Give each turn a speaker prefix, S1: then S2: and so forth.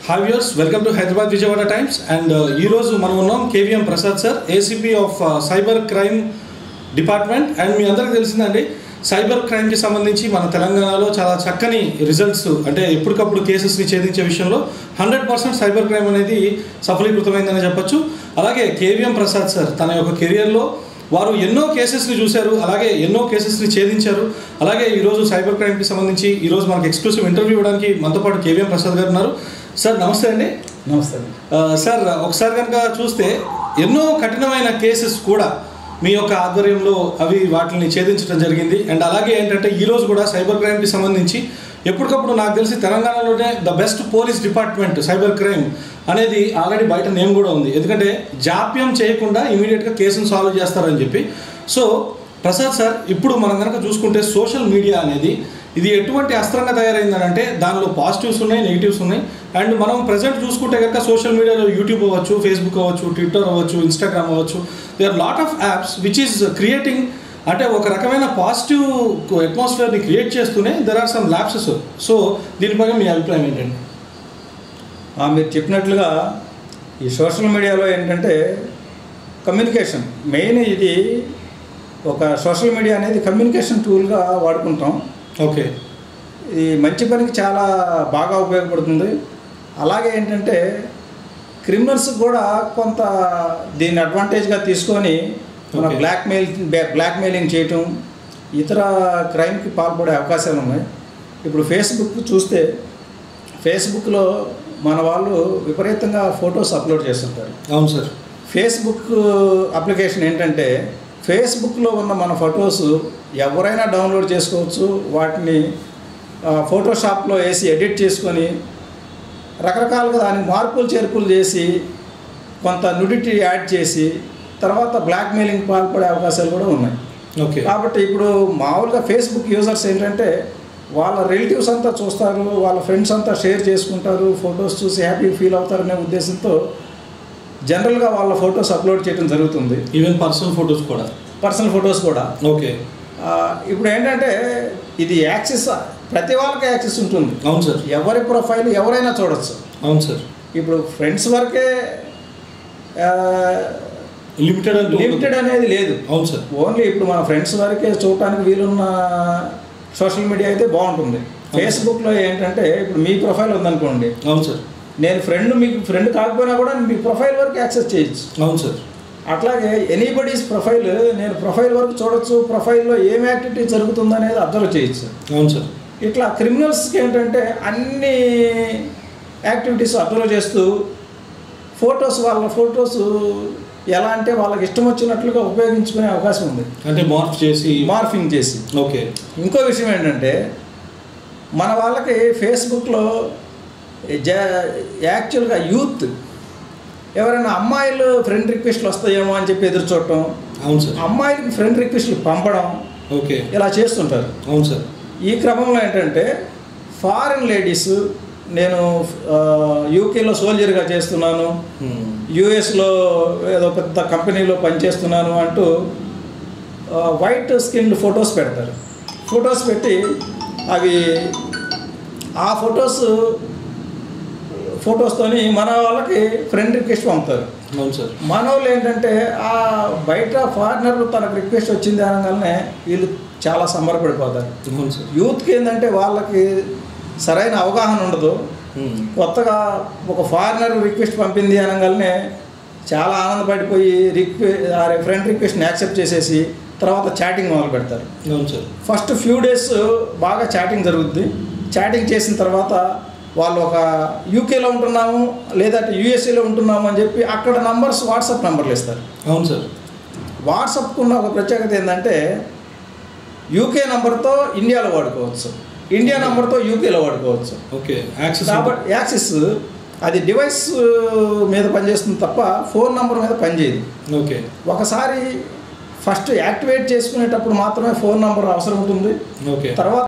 S1: Hi viewers welcome to Hyderabad Vijayawada times and ఈరోజు మనం ఉన్నాం KVM Prasad sir ACP of cyber crime department and మీ అందరికీ తెలిసిందండి సైబర్ క్రైమ్కి సంబంధించి మన తెలంగాణలో చాలా చక్కని రిజల్ట్స్ అంటే ఎప్పటికప్పుడు కేసెస్ని ఛేదించే విషయంలో హండ్రెడ్ పర్సెంట్ సైబర్ క్రైమ్ అనేది సఫలీకృతమైందని చెప్పొచ్చు అలాగే కేవీఎం ప్రసాద్ సార్ తన యొక్క కెరియర్లో వారు ఎన్నో కేసెస్ని చూశారు అలాగే ఎన్నో కేసెస్ని ఛేదించారు అలాగే ఈరోజు సైబర్ క్రైమ్కి సంబంధించి ఈరోజు మనకి ఎక్స్క్లూసివ్ ఇంటర్వ్యూ ఇవ్వడానికి మనతో పాటు కేవీఎం ప్రసాద్ గారు ఉన్నారు సార్ నమస్తే అండి
S2: నమస్తే
S1: ఆ, సార్ ఒకసారి కనుక చూస్తే ఎన్నో కఠినమైన కేసెస్ కూడా మీ యొక్క ఆధ్వర్యంలో అవి వాటిని ఛేదించడం జరిగింది అండ్ అలాగే ఏంటంటే ఈరోజు కూడా సైబర్ క్రైమ్కి సంబంధించి ఎప్పటికప్పుడు నాకు తెలిసి తెలంగాణలోనే the best police department cyber crime అనేది ఆల్రెడీ బయట నేమ్ కూడా ఉంది ఎందుకంటే జాప్యం చేయకుండా ఇమీడియట్గా కేసును సాల్వ్ చేస్తారని చెప్పి సో ప్రసాద్ సార్ ఇప్పుడు మనం కనుక చూసుకుంటే సోషల్ మీడియా అనేది ఇది ఎటువంటి అస్త్రంగా తయారైందని అంటే దానిలో పాజిటివ్స్ ఉన్నాయి నెగిటివ్స్ ఉన్నాయి అండ్ మనం ప్రజెంట్ చూసుకుంటే కనుక సోషల్ మీడియాలో యూట్యూబ్ అవ్వచ్చు ఫేస్బుక్ అవ్వచ్చు ట్విట్టర్ అవ్వచ్చు ఇన్స్టాగ్రామ్ అవ్వచ్చు they are lot of apps which is creating అంటే ఒక రకమైన పాజిటివ్ అట్మాస్ఫియర్ని క్రియేట్ చేస్తూనే there are some lapses so దీనిపైన మీ అభిప్రాయం ఏంటండి
S2: ఆ, మీరు చెప్పినట్లుగా ఈ సోషల్ మీడియాలో ఏంటంటే కమ్యూనికేషన్ మెయిన్ ఇది ఒక సోషల్ మీడియా అనేది కమ్యూనికేషన్ టూల్గా వాడుకుంటాం
S1: ఓకే
S2: ఇది మంచి పనికి చాలా బాగా ఉపయోగపడుతుంది అలాగే ఏంటంటే క్రిమినల్స్ కూడా కొంత దీన్ని అడ్వాంటేజ్గా తీసుకొని మన
S1: Okay.
S2: బ్లాక్మెయిల్ బ్లాక్మెయిలింగ్ చేయటం ఇతర క్రైమ్కి పాల్పడే అవకాశాలు ఉన్నాయి ఇప్పుడు ఫేస్బుక్ చూస్తే ఫేస్బుక్లో మన వాళ్ళు విపరీతంగా ఫొటోస్ అప్లోడ్ చేస్తుంటారు
S1: అవును సార్
S2: ఫేస్బుక్ అప్లికేషన్ ఏంటంటే ఫేస్బుక్లో ఉన్న మన ఫొటోస్ ఎవరైనా డౌన్లోడ్ చేసుకోవచ్చు వాటిని ఆ, ఫోటోషాప్లో వేసి ఎడిట్ చేసుకొని రకరకాలుగా దానికి మార్పులు చేర్పులు చేసి కొంత నుడిటీ యాడ్ చేసి తర్వాత బ్లాక్మెయిలింగ్ పాల్పడే అవకాశాలు కూడా ఉన్నాయి
S1: ఓకే
S2: కాబట్టి ఇప్పుడు మామూలుగా ఫేస్బుక్ యూజర్స్ ఏంటంటే వాళ్ళ రిలేటివ్స్ అంతా చూస్తారు వాళ్ళ ఫ్రెండ్స్ అంతా షేర్ చేసుకుంటారు ఫొటోస్ చూసి హ్యాపీ ఫీల్ అవుతారనే ఉద్దేశంతో జనరల్గా వాళ్ళ ఫొటోస్ అప్లోడ్ చేయడం జరుగుతుంది
S1: ఈవెన్ పర్సనల్ ఫొటోస్ కూడా
S2: పర్సనల్ ఫొటోస్ కూడా
S1: ఓకే
S2: ఆ, ఇప్పుడు ఏంటంటే ఇది యాక్సెస్ ప్రతి వాళ్ళకి యాక్సెస్ ఉంటుంది
S1: అవును సార్
S2: ఎవరి ప్రొఫైల్ ఎవరైనా చూడొచ్చు
S1: అవును సార్
S2: ఇప్పుడు ఫ్రెండ్స్ వరకే
S1: లిమిటెడ్
S2: లిమిటెడ్ అనేది లేదు
S1: అవును సార్
S2: ఓన్లీ ఇప్పుడు మన ఫ్రెండ్స్ వరకే చూడటానికి వీలున్న సోషల్ మీడియా అయితే బాగుంటుంది ఫేస్బుక్లో ఏంటంటే ఇప్పుడు మీ ప్రొఫైల్ ఉందనుకోండి
S1: అవును సార్
S2: నేను ఫ్రెండ్ మీకు ఫ్రెండ్ కాకపోయినా కూడా మీ ప్రొఫైల్ వరకు యాక్సెస్ చేయొచ్చు
S1: అవును సార్
S2: అట్లాగే ఎనీబడీస్ ప్రొఫైల్ నేను ప్రొఫైల్ వరకు చూడొచ్చు ప్రొఫైల్లో ఏం యాక్టివిటీ జరుగుతుంది అనేది అబ్జర్వ్ చేయొచ్చు
S1: అవును సార్
S2: ఇట్లా క్రిమినల్స్కి ఏంటంటే అన్ని యాక్టివిటీస్ అబ్జర్వ్ చేస్తూ ఫొటోస్ వాళ్ళ ఫొటోస్ ఎలా అంటే వాళ్ళకి ఇష్టం వచ్చినట్లుగా ఉపయోగించుకునే అవకాశం ఉంది
S1: అంటే మార్క్ చేసి
S2: మార్ఫింగ్ చేసి
S1: ఓకే
S2: ఇంకో విషయం ఏంటంటే మన వాళ్ళకి ఫేస్బుక్లో జా యాక్చువల్గా యూత్ ఎవరైనా అమ్మాయిలు ఫ్రెండ్ రిక్వెస్ట్లు వస్తాయేమో అని చెప్పి ఎదురు చూడటం
S1: అవును సార్
S2: అమ్మాయిలకి ఫ్రెండ్ రిక్వెస్ట్లు పంపడం
S1: ఓకే
S2: ఇలా చేస్తుంటారు
S1: అవును సార్
S2: ఈ క్రమంలో ఏంటంటే ఫారిన్ లేడీస్ నేను యూకేలో సోల్జర్గా చేస్తున్నాను
S1: Hmm.
S2: యుఎస్లో ఏదో పెద్ద కంపెనీలో పనిచేస్తున్నాను అంటూ ఆ, వైట్ స్కిన్ ఫొటోస్ పెడతారు ఫొటోస్ పెట్టి అవి ఆ ఫొటోస్ ఫొటోస్తోని మన వాళ్ళకి ఫ్రెండ్ రిక్వెస్ట్ పంపుతారు
S1: అవును సార్
S2: మన వాళ్ళు ఏంటంటే ఆ బయట ఫారినర్ తనకు రిక్వెస్ట్ వచ్చింది అనగానే వీళ్ళు చాలా సంబరపడిపోతారు
S1: అవును సార్
S2: యూత్కి ఏంటంటే వాళ్ళకి సరైన అవగాహన ఉండదు
S1: Hmm.
S2: కొత్తగా ఒక ఫారినర్ రిక్వెస్ట్ పంపింది అనగానే చాలా ఆనందపడిపోయి రిక్వె ఆ ఫ్రెండ్ రిక్వెస్ట్ని యాక్సెప్ట్ చేసేసి తర్వాత చాటింగ్ మొదలు పెడతారు
S1: అవును సార్
S2: ఫస్ట్ ఫ్యూ డేస్ బాగా చాటింగ్ జరుగుద్ది చాటింగ్ చేసిన తర్వాత వాళ్ళు ఒక యూకేలో ఉంటున్నాము లేదంటే యూఎస్ఏలో ఉంటున్నాము అని చెప్పి అక్కడ నంబర్స్ వాట్సాప్ నంబర్లు ఇస్తారు
S1: అవును సార్
S2: వాట్సాప్కు ఉన్న ఒక ప్రత్యేకత ఏంటంటే యూకే నంబర్తో ఇండియాలో వాడుకోవచ్చు ఇండియా నంబర్తో యూకేలో వాడుకోవచ్చు
S1: ఓకే యాక్సెస్
S2: కాబట్టి యాక్సిస్ అది డివైస్ మీద పనిచేస్తుంది తప్ప ఫోన్ నంబర్ మీద పనిచేయదు
S1: ఓకే
S2: ఒకసారి ఫస్ట్ యాక్టివేట్ చేసుకునేటప్పుడు మాత్రమే ఫోన్ నంబర్ అవసరం ఉంటుంది
S1: ఓకే
S2: తర్వాత